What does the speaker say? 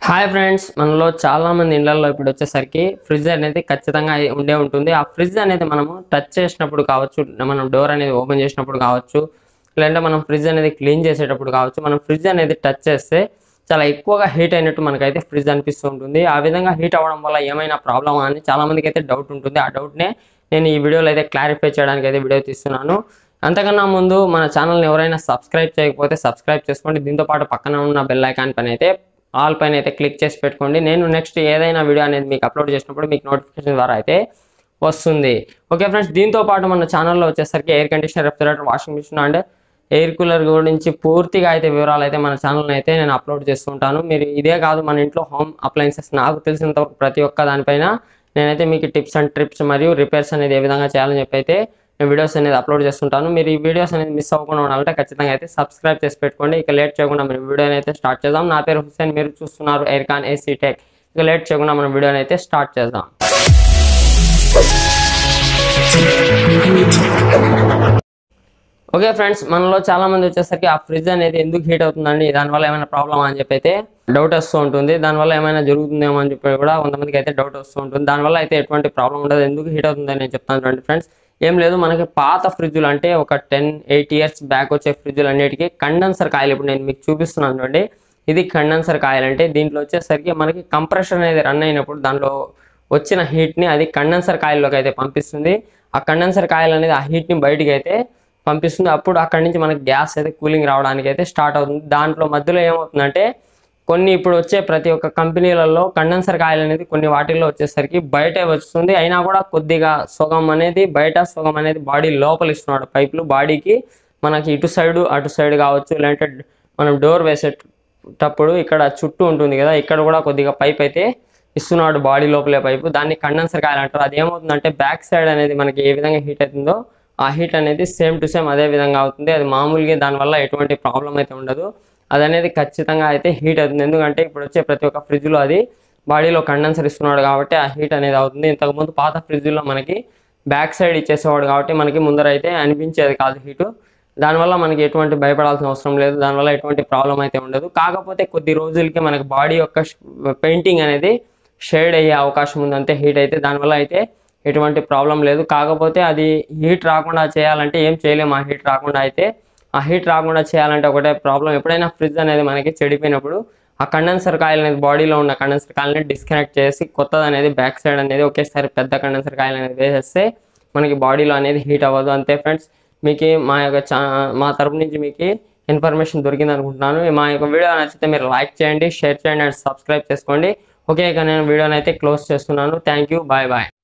hi friends మనలో చాలా మంది ఇళ్లలో ఇప్పుడు వచ్చేసరికి ఫ్రిడ్జ్ అనేది ఖచ్చితంగా ఉండే ఉంటుంది ఆ ఫ్రిడ్జ్ అనేది మనము టచ్ చేసినప్పుడు కావచ్చు మనం డోర్ అనేది ఓపెన్ చేసినప్పుడు కావచ్చు లేదంటే మనం ఫ్రిడ్జ్ అనేది క్లీన్ చేసేటప్పుడు కావచ్చు మనం ఫ్రిడ్జ్ అనేది టచ్ చేస్తే చాలా ఎక్కువగా హీట్ అయినట్టు మనకైతే ఫ్రిడ్జ్ అనిపిస్తూ ఉంటుంది ఆ విధంగా హీట్ అవ్వడం వల్ల ఏమైనా ప్రాబ్లమ్ అని చాలా మందికి అయితే డౌట్ ఉంటుంది ఆ డౌట్నే నేను ఈ వీడియోలో అయితే క్లారిఫై చేయడానికి అయితే వీడియో తీస్తున్నాను అంతకన్నా ముందు మన ఛానల్ని ఎవరైనా సబ్స్క్రైబ్ చేయకపోతే సబ్స్క్రైబ్ చేసుకోండి దీంతో పాటు పక్కన ఉన్న బెల్ ఐకాన్ పైన అయితే ఆల్ పైన అయితే క్లిక్ చేసి పెట్టుకోండి నేను నెక్స్ట్ ఏదైనా వీడియో అనేది మీకు అప్లోడ్ చేసినప్పుడు మీకు నోటిఫికేషన్ ద్వారా అయితే వస్తుంది ఓకే ఫ్రెండ్స్ దీంతో పాటు మన ఛానల్లో వచ్చేసరికి air conditioner refrigerator washing machine and air cooler గురించి పూర్తిగా అయితే వివరాలు అయితే మన ఛానల్ అయితే నేను అప్లోడ్ చేస్తుంటాను మీరు ఇదే కాదు మన ఇంట్లో హోమ్ అప్లయన్సెస్ నాకు తెలిసినంత వరకు ప్రతి ఒక్క దానిపైన నేనైతే మీకు టిప్స్ అండ్ ట్రిప్స్ మరియు రిపేర్స్ అనేది ఏ విధంగా చేయాలని చెప్పి అయితే నేను వీడియోస్ అనేది అప్లోడ్ చేస్తుంటాను మీరు ఈ వీడియోస్ అనేది మిస్ అవ్వకుండా ఉండాలంటే ఖచ్చితంగా అయితే సబ్స్క్రైబ్ చేసి పెట్టుకోండి ఇక లేట్ చేయకుండా మనం వీడియోని అయితే స్టార్ట్ చేద్దాం నా పేరు హుస్సేన్ మీరు చూస్తున్నారు ఎయిర్కాన్ ఏసీ టెక్ ఇక లేట్ చేయకుండా మనం వీడియోని అయితే స్టార్ట్ చేద్దాం ఓకే ఫ్రెండ్స్ మనలో చాలా మంది వచ్చేసరికి ఆ ఫ్రిడ్జ్ అనేది ఎందుకు హీట్ అవుతుందండి దానివల్ల ఏమైనా ప్రాబ్లమ్ అని చెప్పి అయితే డౌట్ వస్తూ ఉంటుంది దానివల్ల ఏమైనా జరుగుతుందేమో అని చెప్పి కూడా కొంతమందికి అయితే డౌట్ వస్తూ ఉంటుంది దానివల్ల అయితే ఎటువంటి ప్రాబ్లం ఉండదు ఎందుకు హీట్ అవుతుందని నేను చెప్తాను రండి ఫ్రెండ్స్ ఏం లేదు మనకి పాత ఫ్రిడ్జ్లు అంటే ఒక టెన్ ఎయిట్ ఇయర్స్ బ్యాక్ వచ్చే ఫ్రిడ్జ్లు అన్నిటికీ కండెన్సర్ కాయలు ఇప్పుడు నేను మీకు చూపిస్తున్నాను చూడండి ఇది కండెన్సర్ కాయలు అంటే దీంట్లో వచ్చేసరికి మనకి కంప్రెషన్ అనేది రన్ అయినప్పుడు దాంట్లో వచ్చిన హీట్ని అది కండెన్సర్ కాయల్లోకి అయితే పంపిస్తుంది ఆ కండెన్సర్ కాయలు అనేది ఆ హీట్ని బయటికి అయితే పంపిస్తుంది అప్పుడు అక్కడి నుంచి మనకి గ్యాస్ అయితే కూలింగ్ రావడానికి అయితే స్టార్ట్ అవుతుంది దాంట్లో మధ్యలో ఏమవుతుందంటే కొన్ని ఇప్పుడు వచ్చే ప్రతి ఒక్క కంపెనీలలో కండెన్సర్ కాయలు అనేది కొన్ని వాటిల్లో వచ్చేసరికి బయటే వస్తుంది అయినా కూడా కొద్దిగా సుగం అనేది బయట సుగం అనేది బాడీ లోపల ఇస్తున్నాడు పైపులు బాడీకి మనకి ఇటు సైడ్ అటు సైడ్ కావచ్చు లేదంటే మనం డోర్ వేసేటప్పుడు ఇక్కడ చుట్టూ ఉంటుంది కదా ఇక్కడ కూడా కొద్దిగా పైప్ అయితే ఇస్తున్నాడు బాడీ లోపలే పైపు దాన్ని కండెన్సర్ కాయలు అంటారు అది ఏమవుతుందంటే బ్యాక్ సైడ్ అనేది మనకి ఏ విధంగా హీట్ అవుతుందో ఆ హీట్ అనేది సేమ్ టు సేమ్ అదే విధంగా అవుతుంది అది మామూలుగా దానివల్ల ఎటువంటి ప్రాబ్లం అయితే ఉండదు అది అనేది ఖచ్చితంగా అయితే హీట్ అవుతుంది ఎందుకంటే ఇప్పుడు వచ్చే ప్రతి ఒక్క ఫ్రిడ్జ్లో అది బాడీలో కండెన్సర్ ఇస్తున్నాడు కాబట్టి ఆ హీట్ అనేది అవుతుంది ఇంతకుముందు పాత ఫ్రిడ్జ్లో మనకి బ్యాక్ సైడ్ ఇచ్చేసేవాడు కాబట్టి మనకి ముందర అయితే అనిపించేది కాదు హీటు దానివల్ల మనకి ఎటువంటి భయపడాల్సిన అవసరం లేదు దానివల్ల ఎటువంటి ప్రాబ్లం అయితే ఉండదు కాకపోతే కొద్ది రోజులకి మనకి బాడీ యొక్క పెయింటింగ్ అనేది షేడ్ అయ్యే అవకాశం ఉంది అంతే హీట్ అయితే దానివల్ల అయితే ఎటువంటి ప్రాబ్లం లేదు కాకపోతే అది హీట్ రాకుండా చేయాలంటే ఏం చేయలేము ఆ హీట్ రాకుండా అయితే ఆ హీట్ రాకుండా చేయాలంటే ఒకటే ప్రాబ్లం ఎప్పుడైనా ఫ్రిడ్జ్ అనేది మనకి చెడిపోయినప్పుడు ఆ కండెన్సర్ కాయలు అనేది బాడీలో ఉన్న కండెన్సర్ కాయలని డిస్కనెక్ట్ చేసి కొత్తది అనేది బ్యాక్ సైడ్ అనేది ఒకేసారి పెద్ద కండెన్సర్ కాయలు అనేది వేసేస్తే మనకి బాడీలో అనేది హీట్ అవ్వదు అంతే ఫ్రెండ్స్ మీకు మా యొక్క ఛా మా తరపు నుంచి మీకు ఇన్ఫర్మేషన్ దొరికింది అనుకుంటున్నాను మా యొక్క వీడియో నచ్చితే మీరు లైక్ చేయండి షేర్ చేయండి అండ్ సబ్స్క్రైబ్ చేసుకోండి ఓకే ఇక నేను వీడియోని అయితే క్లోజ్ చేస్తున్నాను థ్యాంక్ యూ బాయ్ బాయ్